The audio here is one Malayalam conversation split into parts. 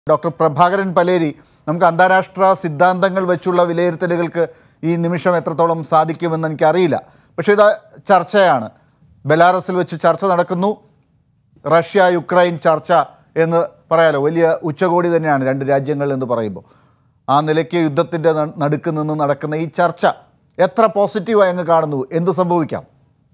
ഡോക്ടർ പ്രഭാകരൻ പലേരി നമുക്ക് അന്താരാഷ്ട്ര സിദ്ധാന്തങ്ങൾ വെച്ചുള്ള വിലയിരുത്തലുകൾക്ക് ഈ നിമിഷം എത്രത്തോളം സാധിക്കുമെന്ന് എനിക്കറിയില്ല പക്ഷേ ഇത് ചർച്ചയാണ് ബെലാറസിൽ വെച്ച് ചർച്ച നടക്കുന്നു റഷ്യ യുക്രൈൻ ചർച്ച എന്ന് പറയാലോ വലിയ ഉച്ചകോടി തന്നെയാണ് രണ്ട് രാജ്യങ്ങൾ എന്ന് പറയുമ്പോൾ ആ നിലയ്ക്ക് യുദ്ധത്തിൻ്റെ ന- നടുക്ക് നിന്ന് നടക്കുന്ന ഈ ചർച്ച എത്ര പോസിറ്റീവായി അങ്ങ് കാണുന്നു എന്ത് സംഭവിക്കാം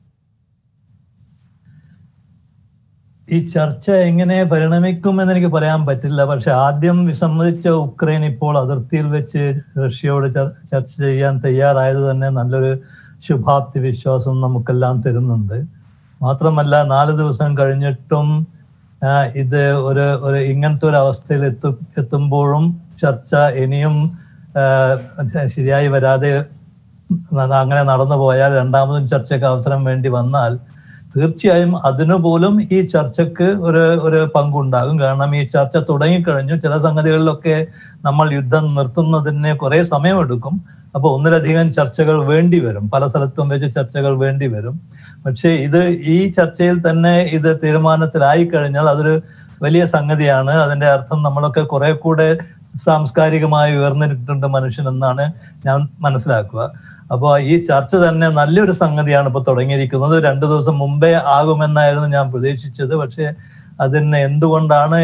ഈ ചർച്ച എങ്ങനെ പരിണമിക്കുമെന്ന് എനിക്ക് പറയാൻ പറ്റില്ല പക്ഷെ ആദ്യം വിസമ്മതിച്ച ഉക്രൈൻ ഇപ്പോൾ അതിർത്തിയിൽ വെച്ച് റഷ്യയോട് ചർ- ചർച്ച ചെയ്യാൻ തയ്യാറായത് തന്നെ നല്ലൊരു ശുഭാപ്തി വിശ്വാസം നമുക്കെല്ലാം തരുന്നുണ്ട് മാത്രമല്ല നാല് ദിവസം കഴിഞ്ഞിട്ടും ആ, ഇത് ഒരു ഒരു ഇങ്ങനത്തെ ഒരു അവസ്ഥയിൽ എത്തു എത്തുമ്പോഴും ചർച്ച ഇനിയും ആ, ശരിയായി വരാതെ ന- അങ്ങനെ നടന്നു പോയാൽ രണ്ടാമതും ചർച്ചയ്ക്ക് അവസരം വേണ്ടി വന്നാൽ തീർച്ചയായും അതിനു പോലും ഈ ചർച്ചക്ക് ഒരു ഒരു പങ്കുണ്ടാകും കാരണം ഈ ചർച്ച തുടങ്ങിക്കഴിഞ്ഞു ചില സംഗതികളിലൊക്കെ നമ്മൾ യുദ്ധം നിർത്തുന്നതിന് കുറെ സമയമെടുക്കും അപ്പൊ ഒന്നിലധികം ചർച്ചകൾ വേണ്ടി വരും പല സ്ഥലത്തും വെച്ച് ചർച്ചകൾ വേണ്ടി വരും പക്ഷേ ഇത് ഈ ചർച്ചയിൽ തന്നെ ഇത് തീരുമാനത്തിലായി കഴിഞ്ഞാൽ അതൊരു വലിയ സംഗതിയാണ് അതിന്റെ അർത്ഥം നമ്മളൊക്കെ കുറെ കൂടെ സാംസ്കാരികമായി ഉയർന്നിട്ടുണ്ട് മനുഷ്യൻ എന്നാണ് ഞാൻ മനസ്സിലാക്കുക അപ്പോൾ ഈ ചർച്ച തന്നെ നല്ലൊരു സംഗതിയാണ് ഇപ്പൊ തുടങ്ങിയിരിക്കുന്നത് രണ്ടു ദിവസം മുമ്പേ ആകുമെന്നായിരുന്നു ഞാൻ പ്രതീക്ഷിച്ചത് പക്ഷെ അതിന് എന്തുകൊണ്ടാണ്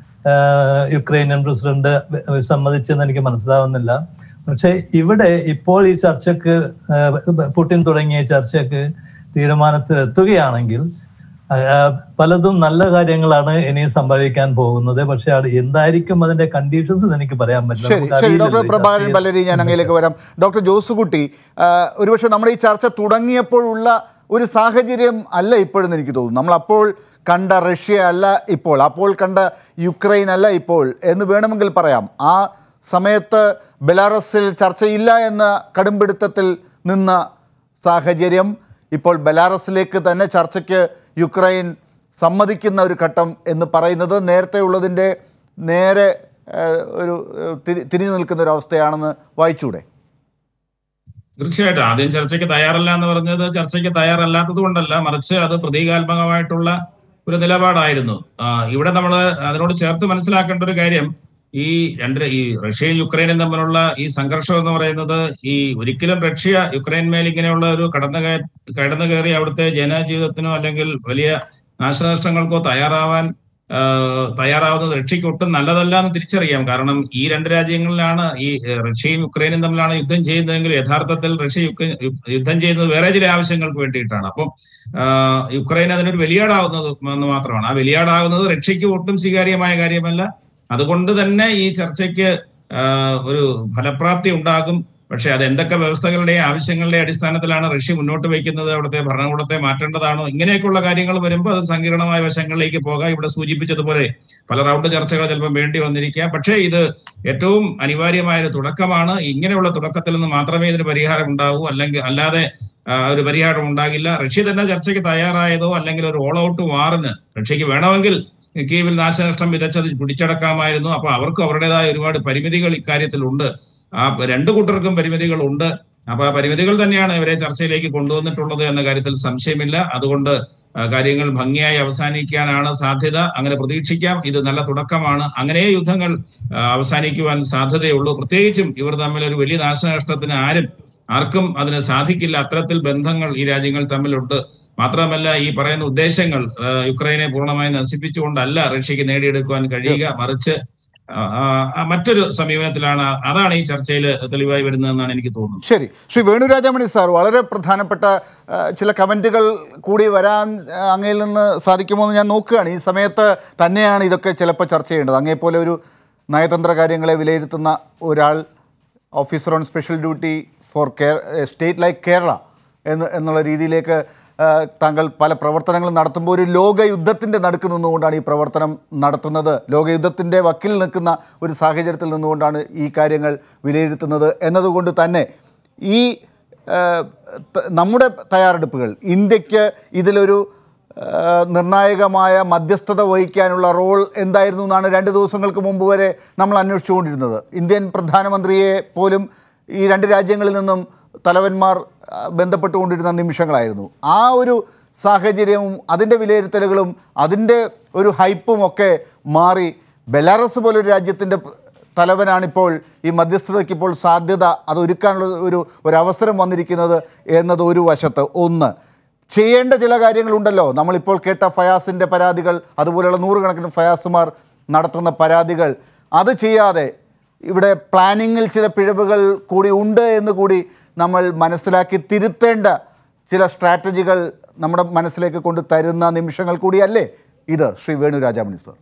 ആഹ് യുക്രൈനിയൻ പ്രസിഡന്റ് സമ്മതിച്ചെന്ന് എനിക്ക് മനസ്സിലാവുന്നില്ല പക്ഷെ ഇവിടെ ഇപ്പോൾ ഈ ചർച്ചക്ക് ആഹ് പുടിൻ തുടങ്ങിയ ചർച്ചക്ക് തീരുമാനത്തിൽ എത്തുകയാണെങ്കിൽ ആഹ് പലതും നല്ല കാര്യങ്ങളാണ് ഇനി സംഭവിക്കാൻ പോകുന്നത് പക്ഷെ അത് എന്തായിരിക്കും അതിന്റെ കണ്ടീഷൻസ് എനിക്ക് പറയാൻ പറ്റില്ല ശരി നമുക്ക് ശരി അറിയില്ലല്ലോ ഡോക്ടർ ഈ പ്രഭാകരൻ ചർച്ചയിൽ പലരി ഞാൻ അങ്ങയിലേക്ക് വരാം ഡോക്ടർ ജോസുകുട്ടി ആ, ഒരുപക്ഷെ നമ്മുടെ ഈ ചർച്ച തുടങ്ങിയപ്പോഴുള്ള ഒരു സാഹചര്യം അല്ല ഇപ്പോഴെന്ന് എനിക്ക് തോന്നുന്നു നമ്മൾ അപ്പോൾ കണ്ട റഷ്യ അല്ല ഇപ്പോൾ അപ്പോൾ കണ്ട യുക്രൈൻ അല്ല ഇപ്പോൾ എന്ന് വേണമെങ്കിൽ പറയാം ആ സമയത്ത് ബെലാറസിൽ ചർച്ചയില്ല എന്ന കടുംപിടുത്തത്തിൽ നിന്ന സാഹചര്യം ഇപ്പോൾ ബെലാറസിലേക്ക് തന്നെ ചർച്ചയ്ക്ക് യുക്രൈൻ സമ്മതിക്കുന്ന ഒരു ഘട്ടം എന്ന് പറയുന്നത് നേരത്തെ ഉള്ളതിൻ്റെ നേരെ ഏഹ്, ഒരു ഏഹ്, തിരി- തിരിഞ്ഞു നിൽക്കുന്ന ഒരു അവസ്ഥയാണെന്ന് വായിച്ചൂടെ തീർച്ചയായിട്ടും ആദ്യം ചർച്ചയ്ക്ക് തയ്യാറല്ല എന്ന് പറഞ്ഞത് ചർച്ചയ്ക്ക് തയ്യാറല്ലാത്തത് കൊണ്ടല്ല മറിച്ച് അത് പ്രതീകാത്മകമായിട്ടുള്ള ഒരു നിലപാടായിരുന്നു ആ, ഇവിടെ നമ്മൾ അതിനോട് ചേർത്ത് മനസ്സിലാക്കേണ്ട ഒരു കാര്യം ഈ രണ്ട് ഈ റഷ്യയും യുക്രൈനും തമ്മിലുള്ള ഈ സംഘർഷം എന്ന് പറയുന്നത് ഈ ഒരിക്കലും റഷ്യ യുക്രൈൻ മേൽ ഇങ്ങനെയുള്ള ഒരു കടന്നു കയ കടന്നു കയറി അവിടുത്തെ ജനജീവിതത്തിനോ അല്ലെങ്കിൽ വലിയ നാശനഷ്ടങ്ങൾക്കോ തയ്യാറാവാൻ ആ, തയ്യാറാവുന്നത് റഷ്യക്ക് ഒട്ടും നല്ലതല്ല എന്ന് തിരിച്ചറിയാം കാരണം ഈ രണ്ട് രാജ്യങ്ങളിലാണ് ഈ ഏഹ്, റഷ്യയും യുക്രൈനും തമ്മിലാണ് യുദ്ധം ചെയ്യുന്നതെങ്കിൽ യഥാർത്ഥത്തിൽ റഷ്യ യുക്ര- യു- യുദ്ധം ചെയ്യുന്നത് വേറെ ചില ആവശ്യങ്ങൾക്ക് വേണ്ടിയിട്ടാണ് അപ്പം ആ, യുക്രൈൻ അതിനൊരു ബലിയാടാവുന്നത് എന്ന് മാത്രമാണ് ആ ബലിയാടാവുന്നത് റഷ്യക്ക് ഒട്ടും സ്വീകാര്യമായ കാര്യമല്ല അതുകൊണ്ട് തന്നെ ഈ ചർച്ചയ്ക്ക് ആ, ഒരു ഫലപ്രാപ്തി ഉണ്ടാകും പക്ഷെ അത് എന്തൊക്കെ വ്യവസ്ഥകളുടെ ആവശ്യങ്ങളുടെ അടിസ്ഥാനത്തിലാണ് റഷ്യ മുന്നോട്ട് വയ്ക്കുന്നത് അവിടുത്തെ ഭരണകൂടത്തെ മാറ്റേണ്ടതാണോ ഇങ്ങനെയൊക്കെയുള്ള കാര്യങ്ങൾ വരുമ്പോൾ അത് സങ്കീർണമായ വശങ്ങളിലേക്ക് പോകാം ഇവിടെ സൂചിപ്പിച്ചതുപോലെ പല റൗണ്ട് ചർച്ചകൾ ചിലപ്പോൾ വേണ്ടി വന്നിരിക്കാം പക്ഷേ ഇത് ഏറ്റവും അനിവാര്യമായ ഒരു തുടക്കമാണ് ഇങ്ങനെയുള്ള തുടക്കത്തിൽ നിന്ന് മാത്രമേ ഇതിന് പരിഹാരം ഉണ്ടാവൂ അല്ലെങ്കിൽ അല്ലാതെ ആ, ഒരു പരിഹാരം ഉണ്ടാകില്ല റഷ്യ തന്നെ ചർച്ചയ്ക്ക് തയ്യാറായതോ അല്ലെങ്കിൽ ഒരു ഓൾ ഔട്ട് വാറിന് റഷ്യക്ക് വേണമെങ്കിൽ കീവിൽ നാശനഷ്ടം വിതച്ചത് പിടിച്ചടക്കാമായിരുന്നു അപ്പൊ അവർക്ക് അവരുടേതായ ഒരുപാട് പരിമിതികൾ ഇക്കാര്യത്തിലുണ്ട് ആ രണ്ടു കൂട്ടർക്കും പരിമിതികളുണ്ട് അപ്പൊ ആ പരിമിതികൾ തന്നെയാണ് ഇവരെ ചർച്ചയിലേക്ക് കൊണ്ടുവന്നിട്ടുള്ളത് എന്ന കാര്യത്തിൽ സംശയമില്ല അതുകൊണ്ട് ആ, കാര്യങ്ങൾ ഭംഗിയായി അവസാനിക്കാനാണ് സാധ്യത അങ്ങനെ പ്രതീക്ഷിക്കാം ഇത് നല്ല തുടക്കമാണ് അങ്ങനെ യുദ്ധങ്ങൾ ആ, അവസാനിക്കുവാൻ സാധ്യതയുള്ളൂ പ്രത്യേകിച്ചും ഇവർ തമ്മിൽ ഒരു വലിയ നാശനഷ്ടത്തിന് ആരും ആർക്കും അതിന് സാധിക്കില്ല അത്തരത്തിൽ ബന്ധങ്ങൾ ഈ രാജ്യങ്ങൾ തമ്മിലുണ്ട് മാത്രമല്ല ഈ പറയുന്ന ഉദ്ദേശങ്ങൾ ആ, യുക്രൈനെ പൂർണ്ണമായി നശിപ്പിച്ചുകൊണ്ടല്ല റഷ്യക്ക് നേടിയെടുക്കുവാൻ കഴിയുക മറിച്ച് ആ, ആ, മറ്റൊരു സമീപനത്തിലാണ് അതാണ് ഈ ചർച്ചയിൽ തെളിവായി വരുന്നതെന്നാണ് എനിക്ക് തോന്നുന്നത് ശരി ശ്രീ വേണുരാജമണി സാർ വളരെ പ്രധാനപ്പെട്ട ആ, ചില കമൻറ്റുകൾ കൂടി വരാൻ ആ, അങ്ങയിൽ നിന്ന് സാധിക്കുമോ എന്ന് ഞാൻ നോക്കുകയാണ് ഈ സമയത്ത് തന്നെയാണ് ഇതൊക്കെ ചിലപ്പോൾ ചർച്ച ചെയ്യേണ്ടത് അങ്ങേപ്പോലെ ഒരു നയതന്ത്ര കാര്യങ്ങളെ വിലയിരുത്തുന്ന ഒരാൾ officer on special duty for care state like Kerala എന്ന് എന്നുള്ള രീതിയിലേക്ക് ആ, താങ്കൾ പല പ്രവർത്തനങ്ങളും നടത്തുമ്പോൾ ഒരു ലോകയുദ്ധത്തിൻ്റെ നടുക്ക് നിന്നുകൊണ്ടാണ് ഈ പ്രവർത്തനം നടത്തുന്നത് ലോകയുദ്ധത്തിൻ്റെ വക്കിൽ നിൽക്കുന്ന ഒരു സാഹചര്യത്തിൽ നിന്നുകൊണ്ടാണ് ഈ കാര്യങ്ങൾ വിലയിരുത്തുന്നത് എന്നതുകൊണ്ട് തന്നെ ഈ ആ, ത- നമ്മുടെ തയ്യാറെടുപ്പുകൾ ഇന്ത്യക്ക് ഇതിലൊരു ആ, നിർണായകമായ മധ്യസ്ഥത വഹിക്കാനുള്ള റോൾ എന്തായിരുന്നു എന്നാണ് രണ്ട് ദിവസങ്ങൾക്ക് മുമ്പ് വരെ നമ്മൾ അന്വേഷിച്ചുകൊണ്ടിരുന്നത് ഇന്ത്യൻ പ്രധാനമന്ത്രിയെ പോലും ഈ രണ്ട് രാജ്യങ്ങളിൽ നിന്നും തലവന്മാർ ആ, ബന്ധപ്പെട്ടുകൊണ്ടിരുന്ന നിമിഷങ്ങളായിരുന്നു ആ ഒരു സാഹചര്യവും അതിൻ്റെ വിലയിരുത്തലുകളും അതിൻ്റെ ഒരു ഹൈപ്പും ഒക്കെ മാറി ബെലാറസ് പോലൊരു രാജ്യത്തിൻ്റെ തലവനാണിപ്പോൾ ഈ മധ്യസ്ഥതയ്ക്ക് ഇപ്പോൾ സാധ്യത അത് ഒരുക്കാനുള്ള ഒരു ഒരു അവസരം വന്നിരിക്കുന്നത് എന്നത് ഒരു വശത്ത് ഒന്ന് ചെയ്യേണ്ട ചില കാര്യങ്ങളുണ്ടല്ലോ നമ്മളിപ്പോൾ കേട്ട ഫയാസിൻ്റെ പരാതികൾ അതുപോലെയുള്ള നൂറുകണക്കിന് ഫയാസുമാർ നടത്തുന്ന പരാതികൾ അത് ചെയ്യാതെ ഇവിടെ പ്ലാനിങ്ങിൽ ചില പിഴവുകൾ കൂടി ഉണ്ട് എന്ന് കൂടി നമ്മൾ മനസ്സിലാക്കി തിരുത്തേണ്ട ചില സ്ട്രാറ്റജികൾ നമ്മുടെ മനസ്സിലേക്ക് കൊണ്ട് തരുന്ന നിമിഷങ്ങൾ കൂടിയല്ലേ ഇത് ശ്രീ വേണു രാജാമണി സർ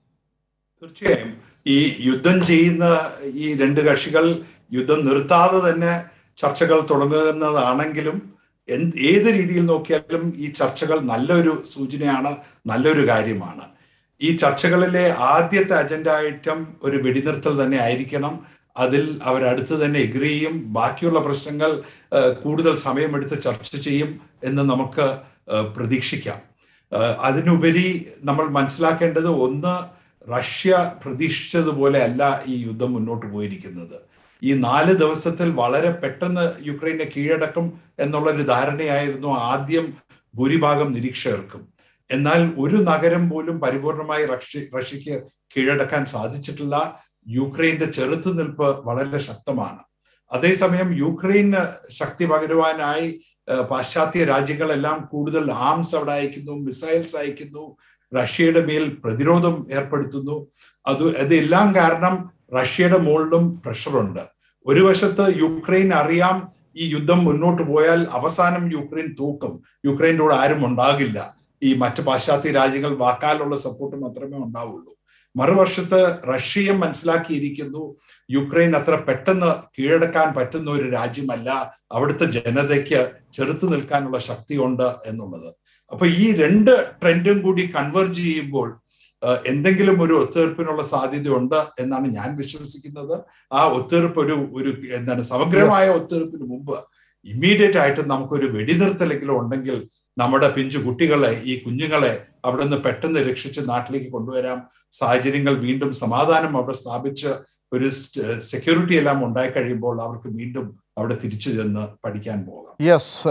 തീർച്ചയായും ഈ യുദ്ധം ചെയ്യുന്ന ഈ രണ്ട് കക്ഷികൾ യുദ്ധം നിർത്താതെ തന്നെ ചർച്ചകൾ തുടങ്ങുന്നതാണെങ്കിലും എന്ത് ഏത് രീതിയിൽ നോക്കിയാലും ഈ ചർച്ചകൾ നല്ലൊരു സൂചനയാണ് നല്ലൊരു കാര്യമാണ് ഈ ചർച്ചകളിലെ ആദ്യത്തെ അജണ്ട ഐറ്റം ഒരു വെടിനിർത്തൽ തന്നെ ആയിരിക്കണം അതിൽ അവരടുത്ത് തന്നെ എഗ്രി ചെയ്യും ബാക്കിയുള്ള പ്രശ്നങ്ങൾ ഏഹ്, കൂടുതൽ സമയമെടുത്ത് ചർച്ച ചെയ്യും എന്ന് നമുക്ക് ഏഹ്, പ്രതീക്ഷിക്കാം ഏഹ്, അതിനുപരി നമ്മൾ മനസ്സിലാക്കേണ്ടത് ഒന്ന് റഷ്യ പ്രതീക്ഷിച്ചതുപോലെ അല്ല ഈ യുദ്ധം മുന്നോട്ട് പോയിരിക്കുന്നത് ഈ നാല് ദിവസത്തിൽ വളരെ പെട്ടെന്ന് യുക്രൈനെ കീഴടക്കും എന്നുള്ളൊരു ധാരണയായിരുന്നു ആദ്യം ഭൂരിഭാഗം നിരീക്ഷകർക്കും എന്നാൽ ഒരു നഗരം പോലും പരിപൂർണമായി റഷ്യ റഷ്യക്ക് കീഴടക്കാൻ സാധിച്ചിട്ടില്ല യുക്രൈന്റെ ചെറുത്തുനിൽപ്പ് വളരെ ശക്തമാണ് അതേസമയം യുക്രൈന് ശക്തി പകരുവാനായി ഏഹ്, പാശ്ചാത്യ രാജ്യങ്ങളെല്ലാം കൂടുതൽ ആംസ് അവിടെ അയക്കുന്നു മിസൈൽസ് അയക്കുന്നു റഷ്യയുടെ മേൽ പ്രതിരോധം ഏർപ്പെടുത്തുന്നു അത് ഇതെല്ലാം കാരണം റഷ്യയുടെ മുകളിലും പ്രഷറുണ്ട് ഒരു വശത്ത് യുക്രൈൻ അറിയാം ഈ യുദ്ധം മുന്നോട്ട് പോയാൽ അവസാനം യുക്രൈൻ തൂക്കും യുക്രൈൻ്റെ കൂടെ ആരും ഉണ്ടാകില്ല ഈ മറ്റ് പാശ്ചാത്യ രാജ്യങ്ങൾ വാക്കാലുള്ള സപ്പോർട്ട് മാത്രമേ ഉണ്ടാവുള്ളൂ മറുവശത്ത് റഷ്യയും മനസ്സിലാക്കിയിരിക്കുന്നു യുക്രൈൻ അത്ര പെട്ടെന്ന് കീഴടക്കാൻ പറ്റുന്ന ഒരു രാജ്യമല്ല അവിടുത്തെ ജനതയ്ക്ക് ചെറുത്തു നിൽക്കാനുള്ള ശക്തിയുണ്ട് എന്നുള്ളത് അപ്പൊ ഈ രണ്ട് ട്രെൻഡും കൂടി കൺവെർജ് ചെയ്യുമ്പോൾ ഏഹ്, എന്തെങ്കിലും ഒരു ഒത്തുതീർപ്പിനുള്ള സാധ്യതയുണ്ട് എന്നാണ് ഞാൻ വിശ്വസിക്കുന്നത് ആ ഒത്തുതീർപ്പ് ഒരു ഒരു എന്താണ് സമഗ്രമായ ഒത്തുതീർപ്പിന് മുമ്പ് ഇമ്മീഡിയറ്റ് ആയിട്ട് നമുക്കൊരു വെടിനിർത്തലെങ്കിലും ഉണ്ടെങ്കിൽ നമ്മുടെ പിഞ്ചു കുട്ടികളെ ഈ കുഞ്ഞുങ്ങളെ അവിടെ നിന്ന് പെട്ടെന്ന് രക്ഷിച്ച് നാട്ടിലേക്ക് കൊണ്ടുവരാം സാഹചര്യങ്ങൾ വീണ്ടും സമാധാനം അവിടെ സ്ഥാപിച്ച് ഒരു സെക്യൂരിറ്റി എല്ലാം ഉണ്ടായി കഴിയുമ്പോൾ അവർക്ക് വീണ്ടും അവിടെ തിരിച്ചു ചെന്ന് പഠിക്കാൻ പോകാം യെസ്